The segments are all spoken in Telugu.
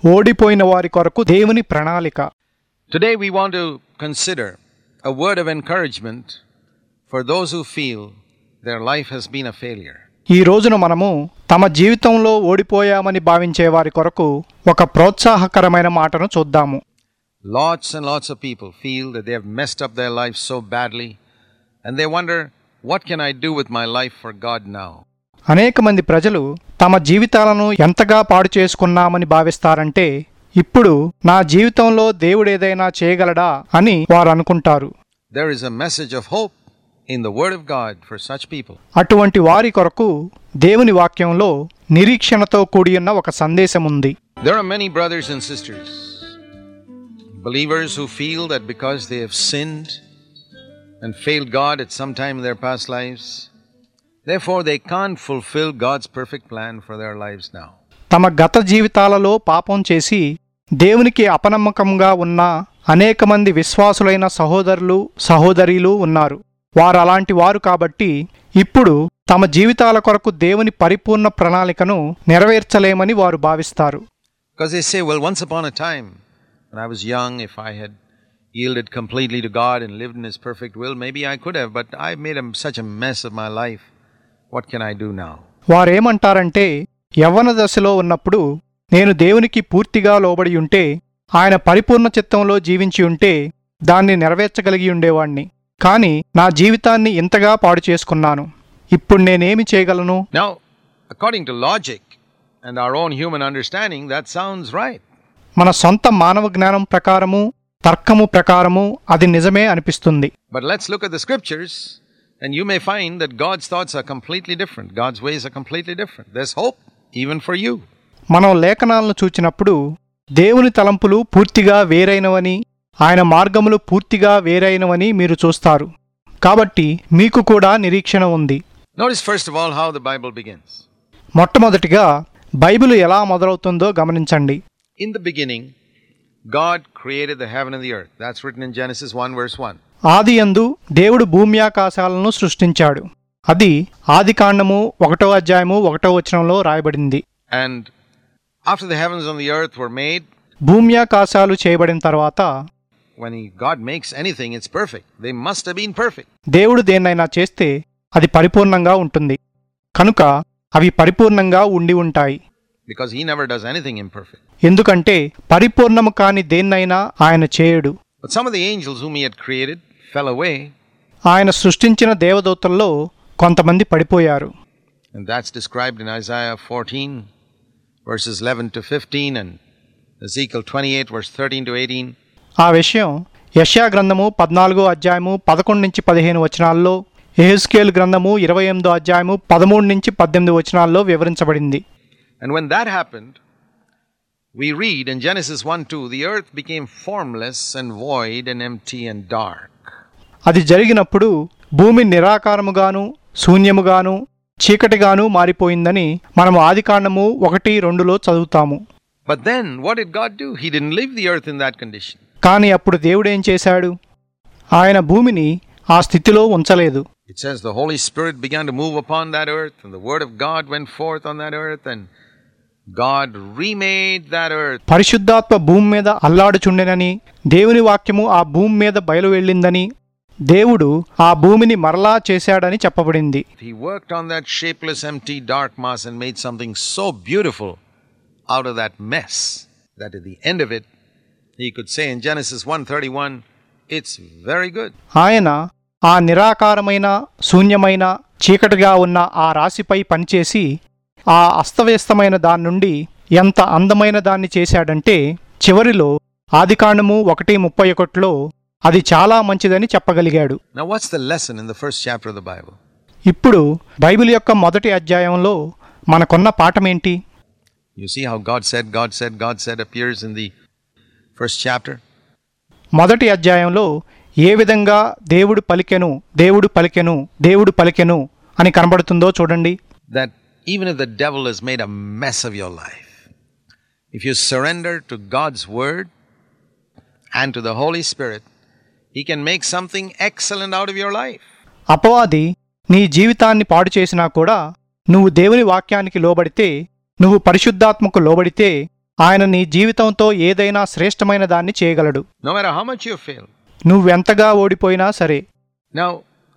ఓడిపోయిన వారి కొరకు దేవుని ప్రణాళిక Today we want to consider a word of encouragement for those who feel their life has been a failure. ఈ రోజున మనము తమ జీవితంలో ఓడిపోయామని భావించే వారి కొరకు ఒక ప్రోత్సాహకరమైన మాటను చూద్దాము Lots and lots of people feel that they have messed up their lives so badly and they wonder, what can I do with my life for God now? అనేక మంది ప్రజలు తమ జీవితాలను ఎంతగా పాడు చేసుకున్నామని భావిస్తారంటే ఇప్పుడు నా జీవితంలో దేవుడేదైనా చేయగలడా అని వారు అనుకుంటారు There is a message of hope in the Word of God for such people. అటువంటి వారి కొరకు దేవుని వాక్యంలో నిరీక్షణతో కూడియున్న ఒక సందేశం ఉంది There are many brothers and sisters, believers who feel that because they have sinned and failed God at some time in their past lives, therefore they can't fulfill God's perfect plan for their lives now. తమ గత జీవితాలలో పాపం చేసి దేవునికి అపనమ్మకంగా ఉన్న అనేక మంది విశ్వాసులైన సహోదరులు సహోదరీలు ఉన్నారు వారు అలాంటి వారు కాబట్టి ఇప్పుడు తమ జీవితాల కొరకు దేవుని పరిపూర్ణ ప్రణాళికను నెరవేర్చలేమని వారు భావిస్తారు Because they say, well, once upon a time, when I was young, if I had yielded completely to God and lived in His perfect will, maybe I could have, but I made a, such a mess of my life. What can I do now? వారేమంటారంటే యవ్వన దశలో ఉన్నప్పుడు నేను దేవునికి పూర్తిగా లోబడి ఉంటే ఆయన పరిపూర్ణ చిత్తంలో జీవించి ఉంటే దాన్ని నెరవేర్చగలిగి ఉండేవాణ్ణి కాని నా జీవితాన్ని ఇంతగా పాడు చేసుకున్నాను ఇప్పుడు నేనేమి చేయగలను Now, according to logic and our own human understanding, that sounds right. మన సొంత మానవ జ్ఞానం ప్రకారము తర్కము ప్రకారము అది నిజమే అనిపిస్తుంది But let's look at the scriptures, and you may find that God's thoughts are completely different. God's ways are completely different. There's hope even for you. మనం లేఖనాలను చూచినప్పుడు దేవుని తలంపులు పూర్తిగా వేరైనవని ఆయన మార్గములు పూర్తిగా వేరైనవని మీరు చూస్తారు కాబట్టి మీకు కూడా నిరీక్షణ ఉంది Notice, first of all, how the Bible begins. మొట్టమొదటిగా బైబిల్ ఎలా మొదలవుతుందో గమనించండి In the beginning, God created the heaven and the earth. That's written in Genesis 1, verse 1. ఆదియందు దేవుడు భూమి ఆకాశాలను సృష్టించాడు అది ఆదికాండము ఒకటో అధ్యాయము ఒకటో వచనంలో రాయబడింది And after the heavens and the earth were made, భూమి ఆకాశాలు చేయబడిన తర్వాత when he, God makes anything, it's perfect. They must have been perfect. దేవుడు దేన్నైనా చేస్తే అది పరిపూర్ణంగా ఉంటుంది కనుక అవి పరిపూర్ణంగా ఉండి ఉంటాయి because he never does anything imperfect. ఎందుకంటే పరిపూర్ణము కాని దేన్నైనా ఆయన చేయడు But some of the angels whom he had created fell away, ఆయన సృష్టించిన దేవదూతల్లో కొంతమంది పడిపోయారు and that's described in Isaiah 14, verses 11 to 15, and Ezekiel 28, verse 13 to 18. ఆ విషయం యష్యా గ్రంథము పద్నాలుగో అధ్యాయము పదకొండు నుంచి పదిహేను వచనాల్లో ఎహెస్కేల్ గ్రంథము ఇరవై ఎనిమిదో అధ్యాయము పదమూడు నుంచి పద్దెనిమిది వచనాల్లో వివరించబడింది And when that happened, we read in Genesis 1 2, the earth became formless and void and empty and dark. అది జరిగినప్పుడు భూమి నిరాకారముగాను శూన్యముగాను చీకటిగాను మారిపోయిందని మనము ఆదికాండము ఒకటి రెండులో చదువుతాము But then, what did God do? He didn't leave the earth in that condition. కానీ అప్పుడు దేవుడేం చేశాడు ఆయన భూమిని ఆ స్థితిలో ఉంచలేదు It says the Holy Spirit began to move upon that earth, and the Word of God went forth on that earth, and God remade that earth. పరిశుద్ధాత్మ భూమి మీద అల్లాడుచుండెనని దేవుని వాక్యము ఆ భూమి మీద బయలు వెళ్ళిందని దేవుడు ఆ భూమిని మరలా చేశాడని చెప్పబడింది He worked on that shapeless, empty, dark mass and made something so beautiful out of that mess that at the end of it, he could say in Genesis 1:31, it's very good. ఆయన ఆ నిరాకారమైన శూన్యమైన చీకటిగా ఉన్న ఆ రాశిపై పనిచేసి ఆ అస్తవ్యస్తమైన దాని నుండి ఎంత అందమైన దాన్ని చేశాడంటే చివరిలో ఆదికాండము ఒకటి ముప్పై ఒకటిలో అది చాలా మంచిదని చెప్పగలిగాడు Now, what's the lesson in the first chapter of the Bible? ఇప్పుడు బైబిల్ యొక్క మొదటి అధ్యాయంలో మనకున్న పాఠమేంటి You see how God said, God said, God said appears in the first chapter? మొదటి అధ్యాయంలో ఏ విధంగా దేవుడు పలికెను దేవుడు పలికెను దేవుడు పలికెను అని కనబడుతుందో చూడండి that even if the devil has made a mess of your life, if you surrender to God's word and to the Holy Spirit, He can make something excellent out of your life. అపవాది నీ జీవితాన్ని పాడు చేసినా కూడా నువ్వు దేవుని వాక్యానికి లోబడితే నువ్వు పరిశుద్ధాత్మకు లోబడితే ఆయన నీ జీవితంతో ఏదైనా శ్రేష్టమైన దాన్ని చేయగలడు no matter how much you fail. నువ్వెంతగా ఓడిపోయినా సరే Now,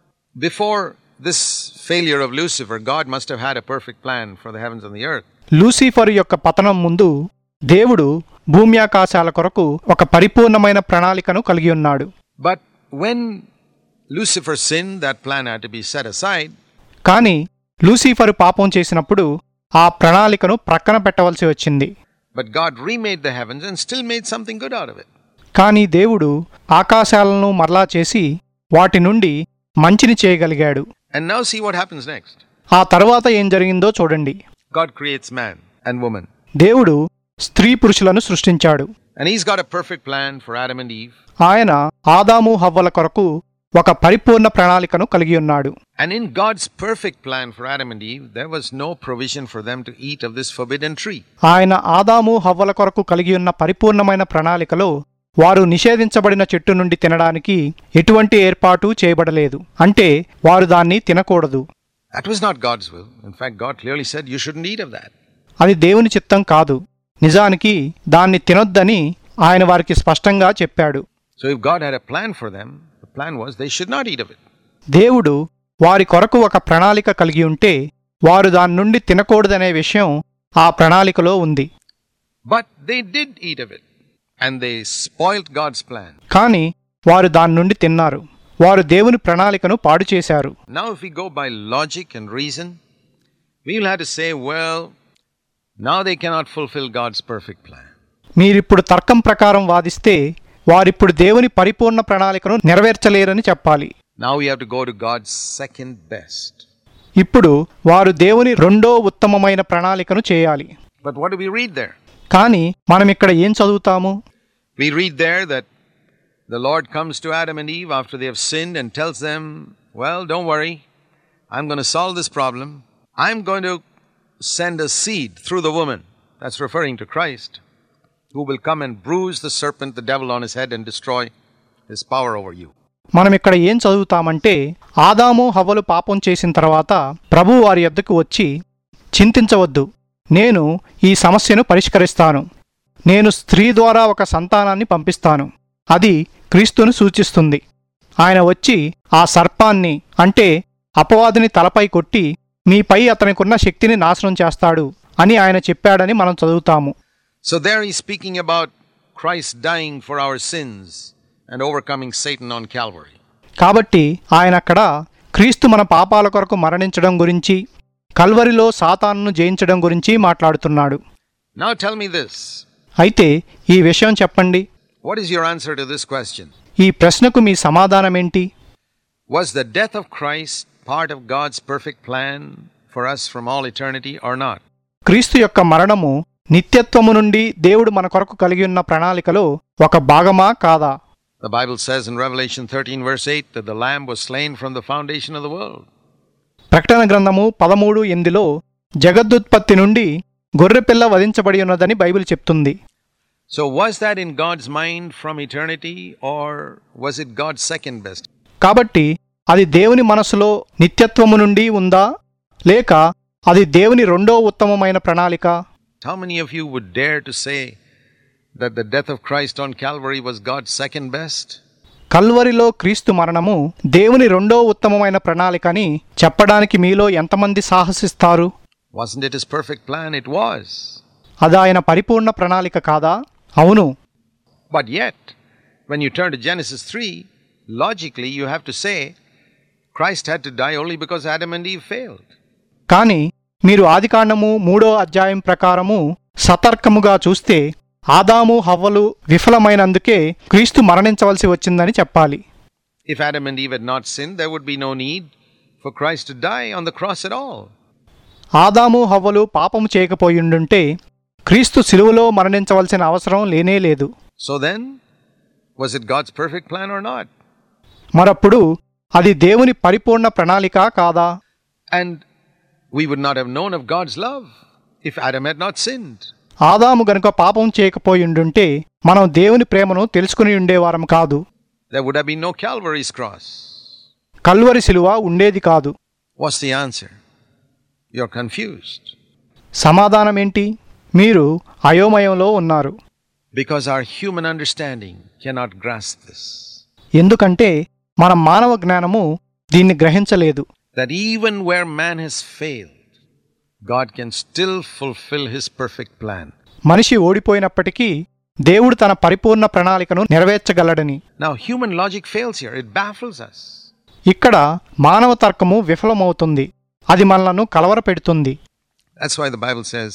before this failure of Lucifer, God must have had a perfect plan for the heavens and the earth. Lucifer యొక్క పతనం ముందు దేవుడు భూమ్యాకాశాల కొరకు ఒక పరిపూర్ణమైన ప్రణాళికను కలిగి ఉన్నాడు But when Lucifer sinned, that plan had to be set aside. కానీ లూసిఫర్ పాపం చేసినప్పుడు ఆ ప్రణాళికను ప్రక్కన పెట్టవలసి వచ్చింది But God remade the heavens and still made something good out of it. కానీ దేవుడు ఆకాశాలను మరలా చేసి వాటి నుండి మంచిని చేయగలిగాడు And now see what happens next. ఆ తర్వాత ఏం జరిగిందో చూడండి God creates man and woman. దేవుడు స్త్రీ పురుషులను సృష్టించాడు And He's got a perfect plan for Adam and Eve. ఆయన ఆదాము హవ్వల కొరకు ఒక పరిపూర్ణ ప్రణాళికను కలిగి ఉన్నాడు And in God's perfect plan for Adam and Eve, there was no provision for them to eat of this forbidden tree. ఆయన ఆదాము హవ్వల కొరకు కలిగి ఉన్న పరిపూర్ణమైన ప్రణాళికలో వారు నిషేధించబడిన చెట్టు నుండి తినడానికి ఎటువంటి ఏర్పాటు చేయబడలేదు అంటే వారు దాన్ని తినకూడదు That was not God's will. In fact, God clearly said you shouldn't eat of that. అది దేవుని చిత్తం కాదు నిజానికి దాన్ని తినొద్దని ఆయన వారికి స్పష్టంగా చెప్పాడు So if God had a plan for them, the plan was they should not eat of it. దేవుడు వారి కొరకు ఒక ప్రణాళిక కలిగి ఉంటే వారు దాని నుండి తినకూడదనే విషయం ఆ ప్రణాళికలో ఉంది But they did eat of it. And they spoilt God's plan. కానీ వారు దాని నుండి తిన్నారు వారు దేవుని ప్రణాళికను పాడు చేశారు Now, if we go by logic and reason, we will have to say, well, now they cannot fulfill God's perfect plan. మీరిప్పుడు తర్కం ప్రకారం వాదిస్తే వారిప్పుడు దేవుని పరిపూర్ణ ప్రణాళికను నెరవేర్చలేరని చెప్పాలి Now we have to go to God's second best. ఇప్పుడు వారు దేవుని రెండో ఉత్తమమైన ప్రణాళికను చేయాలి But what do we read there? కానీ మనం ఇక్కడ ఏం చదువుతాము We read there that the Lord comes to Adam and Eve after they have sinned and tells them, Well, don't worry, I'm going to solve this problem. I'm going to send a seed through the woman. That's referring to Christ, who will come and bruise the serpent, the devil, on his head and destroy his power over you. మనం ఇక్కడ ఏం చదువుతామంటే ఆదాము హవ్వలు పాపం చేసిన తర్వాత ప్రభు వారి యొద్దకు వచ్చి చింతించవద్దు నేను ఈ సమస్యను పరిష్కరిస్తాను నేను స్త్రీ ద్వారా ఒక సంతానాన్ని పంపిస్తాను అది క్రీస్తును సూచిస్తుంది ఆయన వచ్చి ఆ సర్పాన్ని అంటే అపవాదిని తలపై కొట్టి మీపై అతనికున్న శక్తిని నాశనం చేస్తాడు అని ఆయన చెప్పాడని మనం చదువుతాము So there he's speaking about Christ dying for our sins and overcoming Satan on Calvary. కాబట్టి ఆయన అక్కడ క్రీస్తు మన పాపాల కొరకు మరణించడం గురించి కల్వరిలో సాతానును జయించడం గురించి మాట్లాడుతున్నాడు Now tell me this. అయితే ఈ విషయం చెప్పండి What is your answer to this question? ఈ ప్రశ్నకు మీ సమాధానమేంటి Was the death of Christ part of God's perfect plan for us from all eternity or not? క్రీస్తు యొక్క మరణము నిత్యత్వము నుండి దేవుడు మన కొరకు కలిగి ఉన్న ప్రణాళికలో ఒక భాగమా కాదా The Bible says in Revelation 13, verse 8, that the Lamb was slain from the foundation of the world. ప్రకటన గ్రంథము పదమూడు ఎనిమిదిలో జగద్దుత్పత్తి నుండి గొర్రెపిల్ల వధించబడి ఉన్నదని బైబిల్ చెప్తుంది So, was that in God's mind from eternity, or was it God's second best? కాబట్టి అది దేవుని మనసులో నిత్యత్వము నుండి ఉందా లేక అది దేవుని రెండో ఉత్తమమైన ప్రణాళిక How many of you would dare to say that the death of Christ on Calvary was God's second best? కల్వరిలో క్రీస్తు మరణము దేవుని రెండో ఉత్తమమైన ప్రణాళికని చెప్పడానికి మీలో ఎంతమంది సాహసిస్తారు Wasn't it his perfect plan? It was. అది ఆయన పరిపూర్ణ ప్రణాళిక కాదా అవును But yet, when you turn to Genesis 3, logically you have to say Christ had to die only because Adam and Eve failed. కానీ మీరు ఆదికాండము మూడో అధ్యాయం ప్రకారము సతర్కముగా చూస్తే ఆదాము హవ్వలు విఫలమైనందుకే క్రీస్తు మరణించవలసి వచ్చిందని చెప్పాలి If Adam and Eve had not sinned, there would be no need for Christ to die on the cross at all. ఆదాము హవ్వలు పాపము చేయకపోయిండుంటే క్రీస్తు శిలువలో మరణించవలసిన అవసరం లేనే లేదు So then, was it God's perfect plan or not? మరప్పుడు అది దేవుని పరిపూర్ణ ప్రణాళిక కాదా And we would not have known of God's love if Adam had not sinned. ఆదాము గనుక పాపం చేయకపోయిండుంటే మనం దేవుని ప్రేమను తెలుసుకుని ఉండేవారం కాదు There would have been no Calvary's cross. Calvary శిలువ ఉండేది కాదు. 'కాదు' What's the answer? You're confused. సమాధానమేంటి మీరు అయోమయంలో ఉన్నారు because our human understanding cannot grasp this. ఎందుకంటే మన మానవ జ్ఞానము దీన్ని గ్రహించలేదు That even where man has failed, God can still fulfill his perfect plan. మనిషి ఓడిపోయినప్పటికీ దేవుడు తన పరిపూర్ణ ప్రణాళికను నెరవేర్చగలడని Now, human logic fails here, it baffles us. ఇక్కడ మానవ తర్కము విఫలమవుతుంది అది మనలను కలవరపెడుతుంది That's why the Bible says,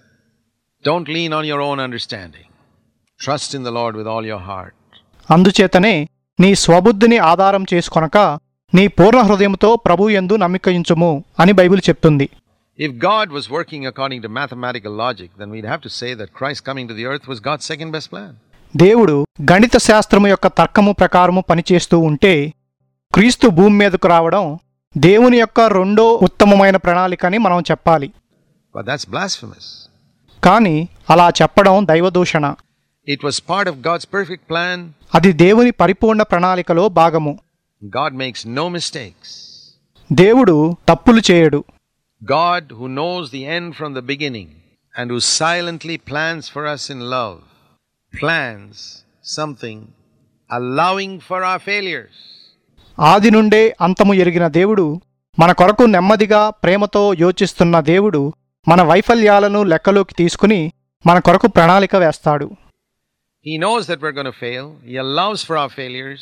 Don't lean on your own understanding. Trust in the Lord with all your heart. అందుచేతనే నీ స్వబుద్ధిని ఆధారం చేసుకొనక నీ పూర్ణ హృదయంతో ప్రభు యందు నమ్మికయించుము అని బైబిల్ చెప్తుంది If God was working according to mathematical logic, then we'd have to say that Christ coming to the earth was God's second best plan. దేవుడు గణిత శాస్త్రము యొక్క తర్కము ప్రకారము పనిచేస్తూ ఉంటే క్రీస్తు భూమి మీదకు రావడం దేవుని యొక్క రెండో ఉత్తమమైన ప్రణాళిక అని మనం చెప్పాలి But that's blasphemous. కానీ అలా చెప్పడం దైవదూషణ It was part of God's perfect plan. అది దేవుని పరిపూర్ణ ప్రణాళికలో భాగము God makes no mistakes. దేవుడు తప్పులు చేయడు God, who knows the end from the beginning and who silently plans for us in love, plans something allowing for our failures. ఆది నుండే అంతము ఎరిగిన దేవుడు మన కొరకు నెమ్మదిగా ప్రేమతో యోచిస్తున్న దేవుడు మన వైఫల్యాలను లెక్కలోకి తీసుకుని మన కొరకు ప్రణాళిక వేస్తాడు He knows that we're going to fail. He allows for our failures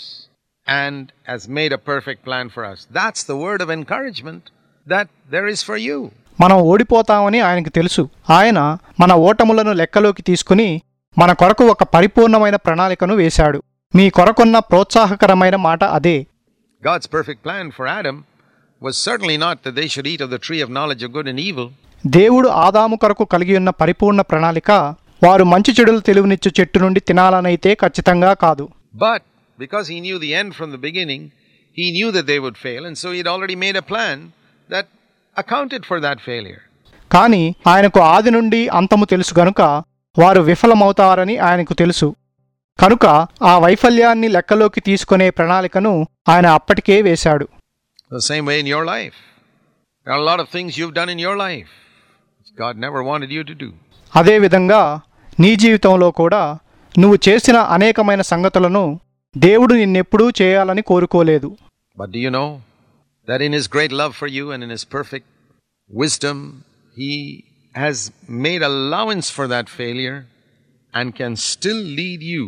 and has made a perfect plan for us. That's the word of encouragement that there is for you. మనం ఓడిపోతామని ఆయనకు తెలుసు ఆయన మన ఓటములను లెక్కలోకి తీసుకుని మన కొరకు ఒక పరిపూర్ణమైన ప్రణాళికను వేశాడు మీ కొరకున్న ప్రోత్సాహకరమైన మాట అదే God's perfect plan for Adam was certainly not that they should eat of the tree of knowledge of good and evil. దేవుడు ఆదాము కొరకు కలిగి ఉన్న పరిపూర్ణ ప్రణాళిక వారు మంచి చెడులు తెలివినిచ్చు చెట్టు నుండి తినాలనైతే ఖచ్చితంగా కాదు But because he knew the end from the beginning, he knew that they would fail, and so he'd already made a plan that accounted for that failure. కానీ ఆయనకు ఆది నుండి అంతము తెలుసు గనుక వారు విఫలమవుతారని ఆయనకు తెలుసు కనుక ఆ వైఫల్యాన్ని లెక్కలోకి తీసుకునే ప్రణాళికను ఆయన అప్పటికే వేశాడు The same way in your life. There are a lot of things you've done in your life which God never wanted you to do. అదేవిధంగా నీ జీవితంలో కూడా నువ్వు చేసిన అనేకమైన సంగతులను దేవుడు నిన్నెప్పుడూ చేయాలని కోరుకోలేదు But do you know that in His great love for you and in His perfect wisdom, He has made allowance for that failure and can still lead you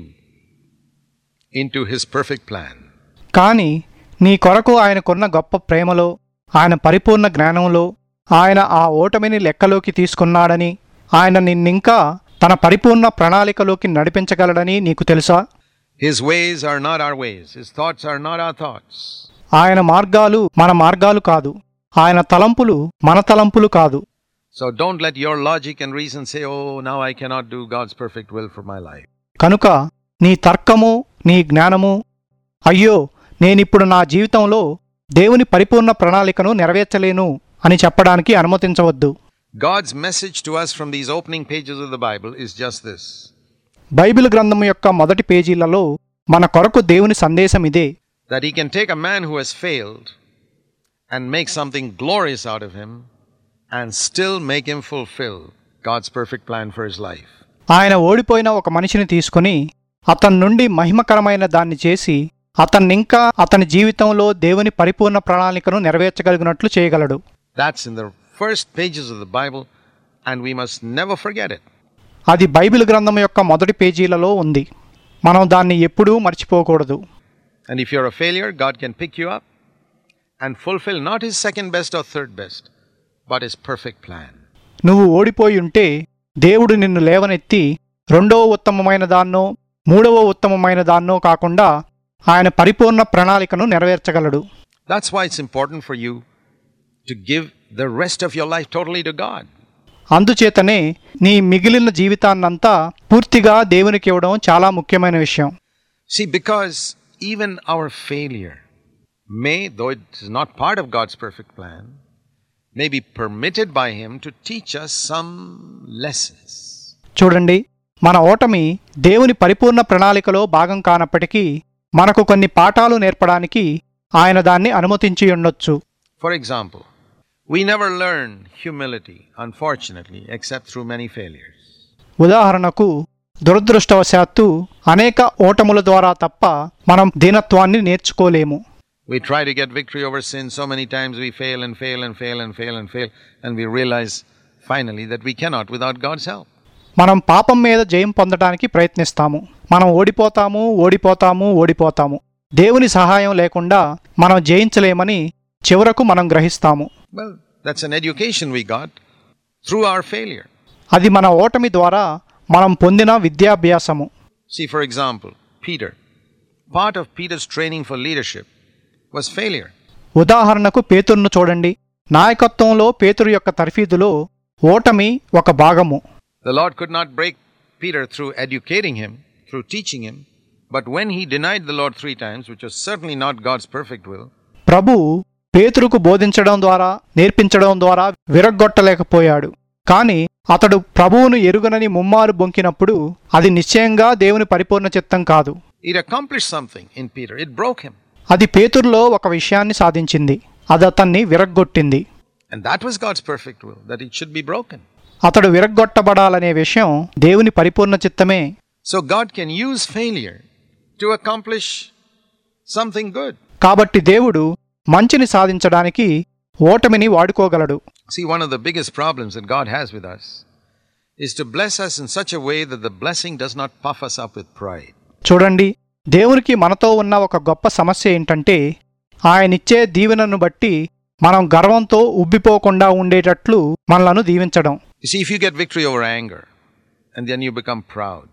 into His perfect plan. కానీ నీ కొరకు ఆయనకున్న గొప్ప ప్రేమలో ఆయన పరిపూర్ణ జ్ఞానంలో ఆయన ఆ ఓటమిని లెక్కలోకి తీసుకున్నాడని ఆయన నిన్నింకా తన పరిపూర్ణ ప్రణాళికలోకి నడిపించగలడని నీకు తెలుసా His ways are not our ways, His thoughts are not our thoughts. ఆయన మార్గాలు మన మార్గాలు కాదు ఆయన తలంపులు మన తలంపులు కాదు So don't let your logic and reason say, oh, now I cannot do God's perfect will for my life. కనుక నీ తర్కము నీ జ్ఞానము అయ్యో నేనిప్పుడు నా జీవితంలో దేవుని పరిపూర్ణ ప్రణాళికను నెరవేర్చలేను అని చెప్పడానికి అనుమతించవద్దు God's message to us from these opening pages of the Bible is just this Bible గ్రంథము యొక్క మొదటి పేజీలలో మన కొరకు దేవుని సందేశం ఇదే that He can take a man who has failed and make something glorious out of him and still make him fulfill God's perfect plan for his life. ఆయన ఓడిపోయిన ఒక మనిషిని తీసుకుని అతని నుండి మహిమకరమైన దాన్ని చేసి అతన్నింకా అతని జీవితంలో దేవుని పరిపూర్ణ ప్రణాళికను నెరవేర్చగలిగినట్లు చేయగలడు That's in the first pages of the Bible, and we must never forget it. అది బైబిల్ గ్రంథం యొక్క మొదటి పేజీలలో ఉంది మనం దాన్ని ఎప్పుడూ మర్చిపోకూడదు And if you're a failure, God can pick you up and fulfill not His second best or third best, but His perfect plan. నువ్వు ఓడిపోయి ఉంటే దేవుడు నిన్ను లేవనెత్తి రెండవ ఉత్తమమైన దాన్నో మూడవ ఉత్తమమైన దాన్నో కాకుండా ఆయన పరిపూర్ణ ప్రణాళికను నెరవేర్చగలడు That's why it's important for you to give the rest of your life totally to God. అందుచేతనే నీ మిగిలిన జీవితాన్నంతా పూర్తిగా దేవునికి ఇవ్వడం చాలా ముఖ్యమైన విషయం See, because even our failure may, though it is not part of God's perfect plan, may be permitted by Him to teach us some lessons. చూడండి మన ఓటమి దేవుని పరిపూర్ణ ప్రణాళికలో భాగం కానప్పటికీ మనకు కొన్ని పాఠాలు నేర్పడానికి ఆయన దాన్ని అనుమతించి ఉండొచ్చు For example, we never learn humility, unfortunately, except through many failures. ఉదాహరణకు దురదృష్టవశాత్తు అనేక ఓటముల ద్వారా తప్ప మనం దీనత్వాన్ని నేర్చుకోలేము We try to get victory over sin so many times we fail and fail and fail and fail and fail, and we realize finally that we cannot without God's help. మనం పాపం మీద జయం పొందడానికి ప్రయత్నిస్తాము మనం ఓడిపోతాము ఓడిపోతాము ఓడిపోతాము దేవుని సహాయం లేకుండా మనం జయించలేమని చివరకు మనం గ్రహిస్తాము Well, that's an education we got through our failure. అది మన ఓటమి ద్వారా మనం పొందిన విద్యాభ్యాసము See, for example, Peter. Part of Peter's training for leadership was failure. ఉదాహరణకు పేతురును చూడండి నాయకత్వంలో పేతురు యొక్క తర్ఫీదులో ఓటమి ఒక భాగము The Lord could not break Peter through educating him, through teaching him, but when he denied the Lord three times, which was certainly not God's perfect will, ప్రభు పేతురుకు బోధించడం ద్వారా నేర్పించడం ద్వారా విరగ్గొట్టలేకపోయాడు కాని అతడు ప్రభువును ఎరుగనని ముమ్మారు బొంకినప్పుడు అది నిశ్చయంగా దేవుని పరిపూర్ణ చిత్తం కాదు it accomplished something in Peter. It broke him. అది పేతురులో ఒక విషయాన్ని సాధించింది అది అతన్ని విరగ్గొట్టింది And that was God's perfect will, that it should be broken. అతడు విరగ్గొట్టబడాలనే విషయం దేవుని పరిపూర్ణ చిత్తమే So God can use failure to accomplish something good. కాబట్టి దేవుడు మంచిని సాధించడానికి ఓటమిని వాడుకోగలడు See, one of the biggest problems that God has with us is to bless us in such a way that the blessing does not puff us up with pride. చూడండి దేవునికి మనతో ఉన్న ఒక గొప్ప సమస్య ఏంటంటే ఆయనిచ్చే దీవెనను బట్టి మనం గర్వంతో ఉబ్బిపోకుండా ఉండేటట్లు మనలను దీవించడం You see, if you get victory over anger and then you become proud,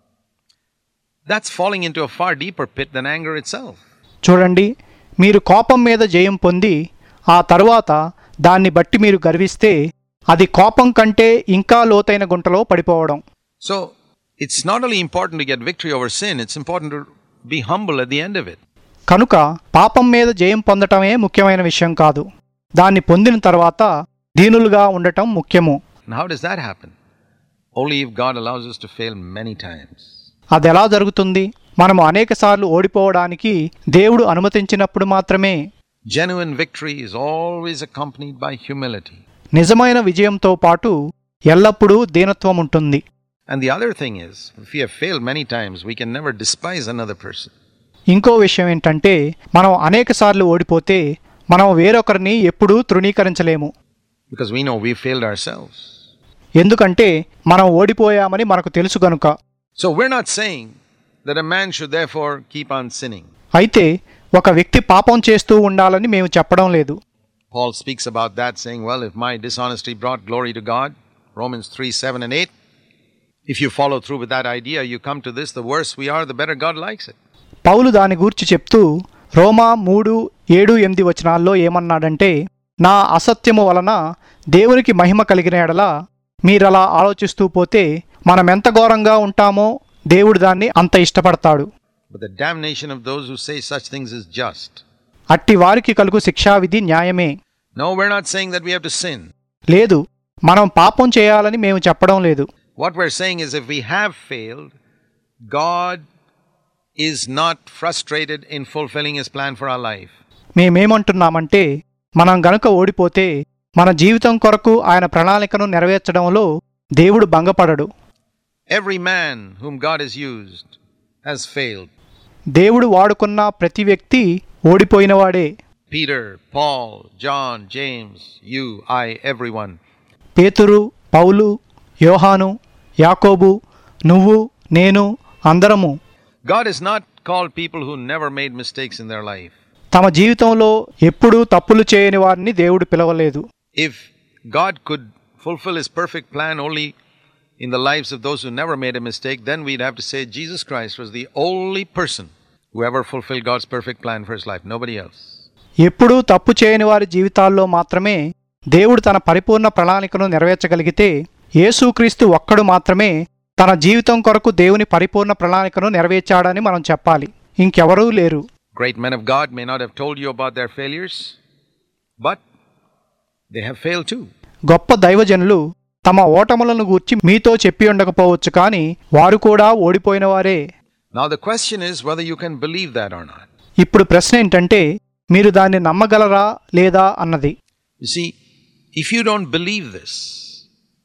that's falling into a far deeper pit than anger itself. చూడండి మీరు కోపం మీద జయం పొంది ఆ తరువాత దాన్ని బట్టి మీరు గర్విస్తే అది కోపం కంటే ఇంకా లోతైన గుంటలో పడిపోవడం So, it's not only important to get victory over sin, it's important to be humble at the end of it. కనుక పాపం మీద జయం పొందటమే ముఖ్యమైన విషయం కాదు దాన్ని పొందిన తర్వాత దీనులుగా ఉండటం ముఖ్యము And how does that happen? Only if God allows us to fail many times. అది ఎలా జరుగుతుంది మనము అనేకసార్లు ఓడిపోవడానికి దేవుడు అనుమతించినప్పుడు మాత్రమే Genuine victory is always accompanied by humility. నిజమైన విజయంతో పాటు ఎల్లప్పుడూ దీనత్వం ఉంటుంది And the other thing is, if we have failed many times, we can never despise another person. ఇంకో విషయం ఏంటంటే మనం అనేకసార్లు ఓడిపోతే మనం వేరొకరిని ఎప్పుడూ తృణీకరించలేము Because we know we failed ourselves. ఎందుకంటే మనం ఓడిపోయామని మనకు తెలుసు గనుక So we're not saying that a man should therefore keep on sinning. అయితే ఒక వ్యక్తి పాపం చేస్తూ ఉండాలని మేము చెప్పడం లేదు Paul speaks about that, saying, Well, if my dishonesty brought glory to God, Romans 3 7 and 8, if you follow through with that idea, you come to this, the worse we are, the better God likes it. పౌలు దాని గూర్చి చెప్తూ రోమా మూడు ఏడు ఎనిమిది వచనాల్లో ఏమన్నాడంటే నా అసత్యము వలన దేవునికి మహిమ కలిగిన ఎడల మీరలా ఆలోచిస్తూ పోతే మనమెంత ఘోరంగా ఉంటామో దేవుడు దాన్ని అంత ఇష్టపడతాడు But the damnation of those who say such things is just. అట్టి వారికి కలుగు శిక్షావిధి న్యాయమే No, we're not saying that we have to sin. లేదు మనం పాపం చేయాలని మేము చెప్పడం లేదు What we're saying is if we have failed, God is not frustrated in fulfilling His plan for our life. మేమేమంటున్నామంటే మనం గనుక ఓడిపోతే మన జీవితం కొరకు ఆయన ప్రణాళికను నెరవేర్చడంలో దేవుడు భంగపడడు Every man whom God has used has failed. దేవుడు వాడుకున్న ప్రతి వ్యక్తి ఓడిపోయినవాడే Peter, Paul, John, James, you, I, everyone. పేతురు పౌలు యోహాను యాకోబు నువ్వు నేను అందరము God has not called people who never made mistakes in their life. తమ జీవితంలో ఎప్పుడూ తప్పులు చేయని వారిని దేవుడు పిలవలేదు If God could fulfill His perfect plan only in the lives of those who never made a mistake, then we'd have to say Jesus Christ was the only person who ever fulfilled God's perfect plan for his life, nobody else. ఎప్పుడూ తప్పు చేయని వారి జీవితాల్లో మాత్రమే దేవుడు తన పరిపూర్ణ ప్రణాళికను నెరవేర్చగలిగితే యేసుక్రీస్తు ఒక్కడు మాత్రమే తన జీవితం కొరకు దేవుని పరిపూర్ణ ప్రణాళికను నెరవేర్చాడని మనం చెప్పాలి ఇంకెవరూ లేరు Great men of God may not have told you about their failures, but they have failed too. గొప్ప దైవజనులు తమ ఓటములను గూర్చి మీతో చెప్పి ఉండకపోవచ్చు కానీ వారు కూడా ఓడిపోయిన వారే Now, the question is whether you can believe that or not. ఇప్పుడు ప్రశ్న ఏంటంటే మీరు దాన్ని nమ్మగలరా లేదా అన్నది You see, if you don't believe this,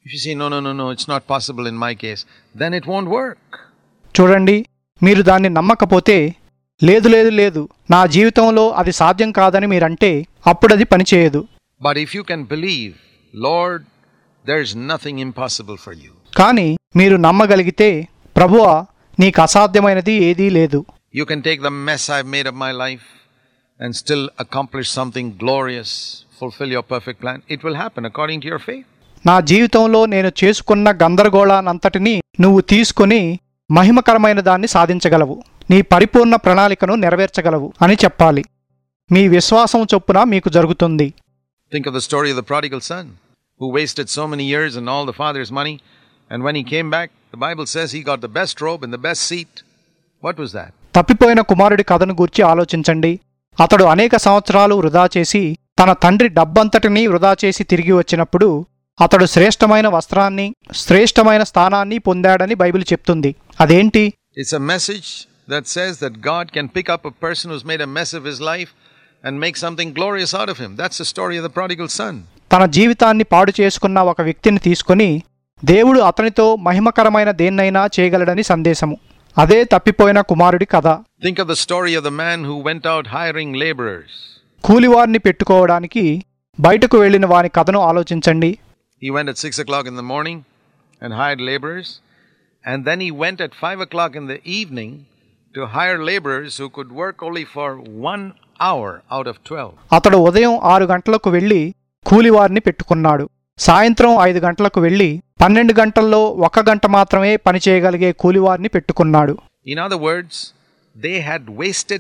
If you say, no, no, no, no, it's not possible in my case, then it won't work. చూడండి మీరు దాన్ని నమ్మకపోతే లేదు లేదు లేదు నా జీవితంలో అది సాధ్యం కాదని మీరంటే అప్పుడది పనిచేయదు But if you can believe, Lord, there's nothing impossible for you. కానీ మీరు నమ్మగలిగితే ప్రభువా నీకు అసాధ్యమైనది ఏదీ లేదు You can take the mess I've made of my life and still accomplish something glorious, fulfill your perfect plan. It will happen according to your faith. నా జీవితంలో నేను చేసుకున్న గందరగోళానంతటినీ నువ్వు తీసుకుని మహిమకరమైన దాన్ని సాధించగలవు నీ పరిపూర్ణ ప్రణాళికను నెరవేర్చగలవు అని చెప్పాలి మీ విశ్వాసం చొప్పున మీకు జరుగుతుంది Think of the story of the prodigal son who wasted so many years and all the father's money. And when he came back, the Bible says he got the best robe and the best seat. What was that? తప్పిపోయిన కుమారుడి కథను గూర్చి ఆలోచించండి అతడు అనేక సంవత్సరాలు వృధా చేసి తన తండ్రి డబ్బంతటినీ వృధా చేసి తిరిగి వచ్చినప్పుడు అతడు శ్రేష్టమైన వస్త్రాన్ని శ్రేష్టమైన స్థానాన్ని పొందాడని బైబిల్ చెప్తుంది అదేంటి It's a message that says that God can pick up a person who's made a mess of his life and make something glorious out of him. That's the story of the prodigal son. తన జీవితాన్ని పాడు చేసుకున్న ఒక వ్యక్తిని తీసుకొని దేవుడు అతనితో మహిమకరమైన దేన్నైనా చేయగలడని సందేశము అదే తప్పిపోయిన కుమారుడి కథ Think of the story of the man who went out hiring laborers. కూలివారిని పెట్టుకోవడానికి బయటకు వెళ్ళిన వాని కథను ఆలోచించండి He went at 6 o'clock in the morning and hired laborers, and then he went at 5 o'clock in the evening to hire laborers who could work only for one hour out of 12. అతడు ఉదయం ఆరు గంటలకు వెళ్ళి కూలివారిని పెట్టుకున్నాడు సాయంత్రం ఐదు గంటలకు వెళ్ళి పన్నెండు గంటల్లో ఒక గంట మాత్రమే పనిచేయగలిగే కూలివారిని పెట్టుకున్నాడు In other words, they had wasted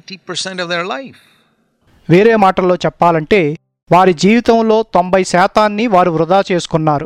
90% of their life. వేరే మాటల్లో చెప్పాలంటే వారి జీవితంలో తొంభై శాతాన్ని వారు వృధా చేసుకున్నారు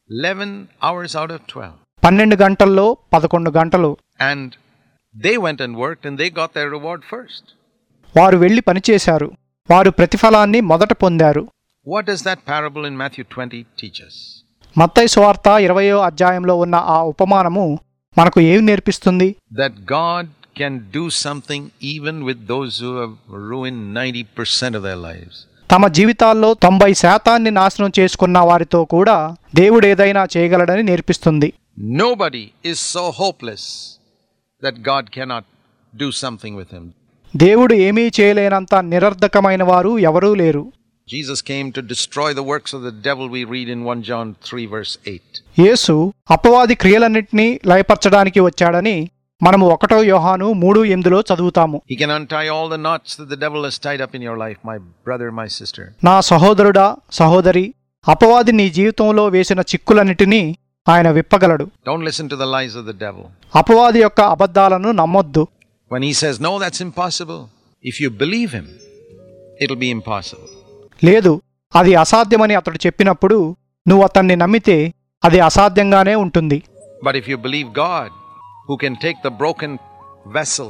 11 hours out of 12. పన్నెండు గంటల్లో పదకొండు గంటలు And they went and worked and they got their reward first. వారు వెళ్ళి పనిచేశారు వారు ప్రతిఫలాన్ని మొదట పొందారు What does that parable in Matthew 20 teach us? మత్తయి సువార్త ఇరవయో అధ్యాయంలో ఉన్న ఆ ఉపమానము మనకు ఏమి నేర్పిస్తుంది That God can do something even with those who have ruined 90% of their lives. తమ జీవితాల్లో తొంభై శాతాన్ని నాశనం చేసుకున్న వారితో కూడా దేవుడు ఏదైనా చేయగలడని నేర్పిస్తుంది Nobody is so hopeless that God cannot do something with him. దేవుడు ఏమీ చేయలేనంత నిరర్ధకమైన వారు ఎవరూ లేరు Jesus came to destroy the works of the devil, we read in 1 John 3, verse 8. యేసు అపవాది క్రియలన్నింటినీ లయపరచడానికి వచ్చాడని మనము ఒకటో యోహాను మూడు ఎనిమిదిలో చదువుతాము He can untie all the knots that the devil has tied up in your life, my brother, my sister. నా సహోదరుడా సహోదరి అపవాది నీ జీవితంలో వేసిన చిక్కులన్నిటినీ ఆయన విప్పగలడు Don't listen to the lies of the devil. అపవాది యొక్క అబద్ధాలను నమ్మొద్దు When he says, No, that's impossible, if you believe him, it'll be impossible. లేదు అది అసాధ్యమని అతడు చెప్పినప్పుడు నువ్వు అతన్ని నమ్మితే అది అసాధ్యంగానే ఉంటుంది But if you believe God, who can take the broken vessel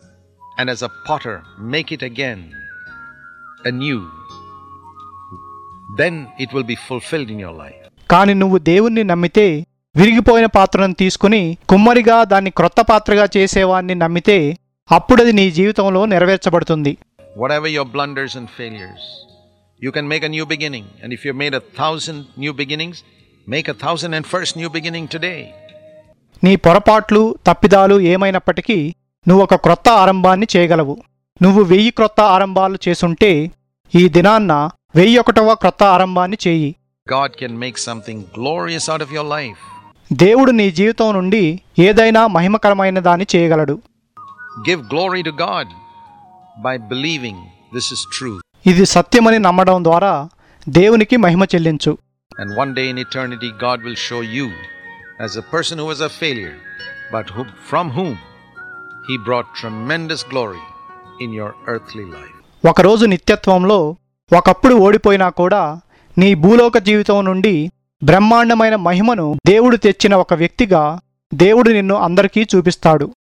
and as a potter make it again anew, then it will be fulfilled in your life. కాని నువ్వు దేవుణ్ణి నమ్మితే విరిగిపోయిన పాత్రను తీసుకుని కుమ్మరిగా దాన్ని క్రొత్త పాత్రగా చేసేవాణ్ణి నమ్మితే అప్పుడది నీ జీవితంలో నెరవేర్చబడుతుంది Whatever your blunders and failures, you can make a new beginning. And if you've made a thousand new beginnings, make a thousand and first new beginning today. నీ పొరపాట్లు తప్పిదాలు ఏమైనప్పటికీ నువ్వు ఒక క్రొత్త ఆరంభాన్ని చేయగలవు నువ్వు వెయ్యి క్రొత్త ఆరంభాలు చేసుంటే ఈ దినాన్న వెయ్యి ఒకటవ క్రొత్త ఆరంభాన్ని చేయి God can make something glorious out of your life. దేవుడు నీ జీవితం నుండి ఏదైనా మహిమకరమైన దాన్ని చేయగలడు Give glory to God by believing this is true. ఇది సత్యమని నమ్మడం ద్వారా దేవునికి మహిమ చెల్లించు And one day in eternity, God will show you as a person who was a failure, but who, from whom He brought tremendous glory in your earthly life. ఒకరోజు నిత్యత్వంలో ఒకప్పుడు ఓడిపోయినా కూడా నీ భూలోక జీవితం నుండి బ్రహ్మాండమైన మహిమను దేవుడు తెచ్చిన ఒక వ్యక్తిగా దేవుడు నిన్ను అందరికీ చూపిస్తాడు